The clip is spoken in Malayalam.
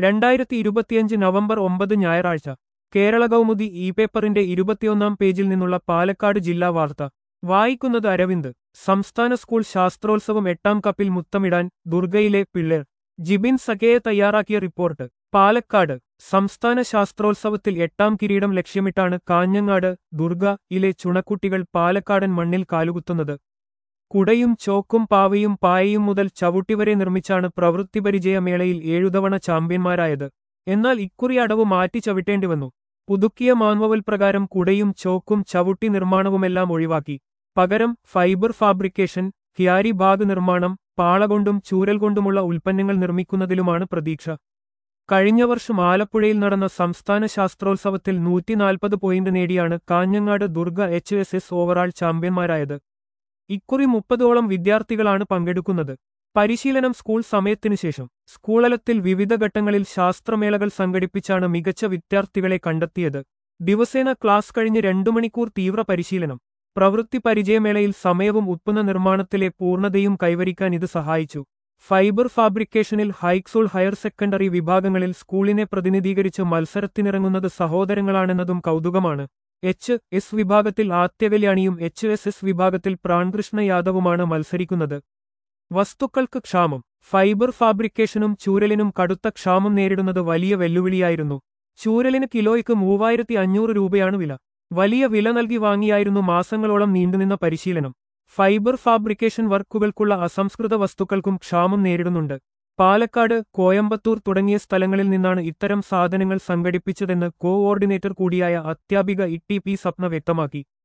രണ്ടായിരത്തി ഇരുപത്തിയഞ്ച് നവംബർ ഒമ്പത് ഞായറാഴ്ച കേരള കൗമുദി ഇ പേപ്പറിന്റെ ഇരുപത്തിയൊന്നാം പേജിൽ നിന്നുള്ള പാലക്കാട് ജില്ലാ വാർത്ത വായിക്കുന്നത് അരവിന്ദ് സംസ്ഥാന സ്കൂൾ ശാസ്ത്രോത്സവം എട്ടാം കപ്പിൽ മുത്തമിടാൻ ദുർഗയിലെ പിള്ളേർ ജിബിൻ സഖയെ തയ്യാറാക്കിയ റിപ്പോർട്ട് പാലക്കാട് സംസ്ഥാന ശാസ്ത്രോത്സവത്തിൽ എട്ടാം കിരീടം ലക്ഷ്യമിട്ടാണ് കാഞ്ഞങ്ങാട് ദുർഗ ഇലെ ചുണക്കുട്ടികൾ പാലക്കാടൻ മണ്ണിൽ കാലുകുത്തുന്നത് കുടയും ചോക്കും പാവയും പായയും മുതൽ ചവിട്ടിവരെ നിർമ്മിച്ചാണ് പ്രവൃത്തിപരിചയമേളയിൽ ഏഴുതവണ ചാമ്പ്യന്മാരായത് എന്നാൽ ഇക്കുറി അടവ് മാറ്റി ചവിട്ടേണ്ടി വന്നു പുതുക്കിയ മാൻവവൽ പ്രകാരം കുടയും ചോക്കും ചവിട്ടി നിർമ്മാണവുമെല്ലാം ഒഴിവാക്കി പകരം ഫൈബർ ഫാബ്രിക്കേഷൻ ക്യാരി ബാഗ് നിർമ്മാണം പാളകൊണ്ടും ചൂരൽ കൊണ്ടുമുള്ള ഉൽപ്പന്നങ്ങൾ നിർമ്മിക്കുന്നതിലുമാണ് പ്രതീക്ഷ കഴിഞ്ഞ വർഷം ആലപ്പുഴയിൽ നടന്ന സംസ്ഥാന ശാസ്ത്രോത്സവത്തിൽ നൂറ്റിനാൽപ്പത് പോയിന്റ് നേടിയാണ് Kanhangad Durga H S S overall ചാമ്പ്യന്മാരായത് ഇക്കുറി മുപ്പതോളം വിദ്യാർത്ഥികളാണ് പങ്കെടുക്കുന്നത് പരിശീലനം സ്കൂൾ സമയത്തിനു ശേഷം സ്കൂളലത്തിൽ വിവിധ ഘട്ടങ്ങളിൽ ശാസ്ത്രമേളകൾ സംഘടിപ്പിച്ചാണ് മികച്ച വിദ്യാർത്ഥികളെ കണ്ടെത്തിയത് ദിവസേന ക്ലാസ് കഴിഞ്ഞ് രണ്ടു മണിക്കൂർ തീവ്ര പരിശീലനം പ്രവൃത്തി പരിചയമേളയിൽ സമയവും ഉത്പന്ന നിർമ്മാണത്തിലെ പൂർണ്ണതയും കൈവരിക്കാൻ ഇത് സഹായിച്ചു ഫൈബർ ഫാബ്രിക്കേഷനിൽ ഹൈസ്കൂൾ ഹയർ സെക്കൻഡറി വിഭാഗങ്ങളിൽ സ്കൂളിനെ പ്രതിനിധീകരിച്ച് മത്സരത്തിനിറങ്ങുന്നത് സഹോദരങ്ങളാണെന്നതും കൗതുകമാണ് എച്ച് എസ് വിഭാഗത്തിൽ ആത്യകല്യാണിയും എച്ച് എസ് എസ് വിഭാഗത്തിൽ പ്രാൺകൃഷ്ണ യാദവുമാണ് മത്സരിക്കുന്നത് വസ്തുക്കൾക്ക് ക്ഷാമം ഫൈബർ ഫാബ്രിക്കേഷനും ചൂരലിനും കടുത്ത ക്ഷാമം നേരിടുന്നത് വലിയ വെല്ലുവിളിയായിരുന്നു ചൂരലിന് കിലോയ്ക്ക് മൂവായിരത്തി അഞ്ഞൂറ് രൂപയാണ് വില വലിയ വില നൽകി വാങ്ങിയായിരുന്നു മാസങ്ങളോളം നീണ്ടുനിന്ന പരിശീലനം ഫൈബർ ഫാബ്രിക്കേഷൻ വർക്കുകൾക്കുള്ള അസംസ്കൃത വസ്തുക്കൾക്കും ക്ഷാമം നേരിടുന്നുണ്ട് പാലക്കാട് കോയമ്പത്തൂർ തുടങ്ങിയ സ്ഥലങ്ങളിൽ നിന്നാണ് ഇത്തരം സാധനങ്ങൾ സംഘടിപ്പിച്ചതെന്ന് കോഓർഡിനേറ്റർ കൂടിയായ അത്യാപിക ഇ ടി പി സപ്ന വ്യക്തമാക്കി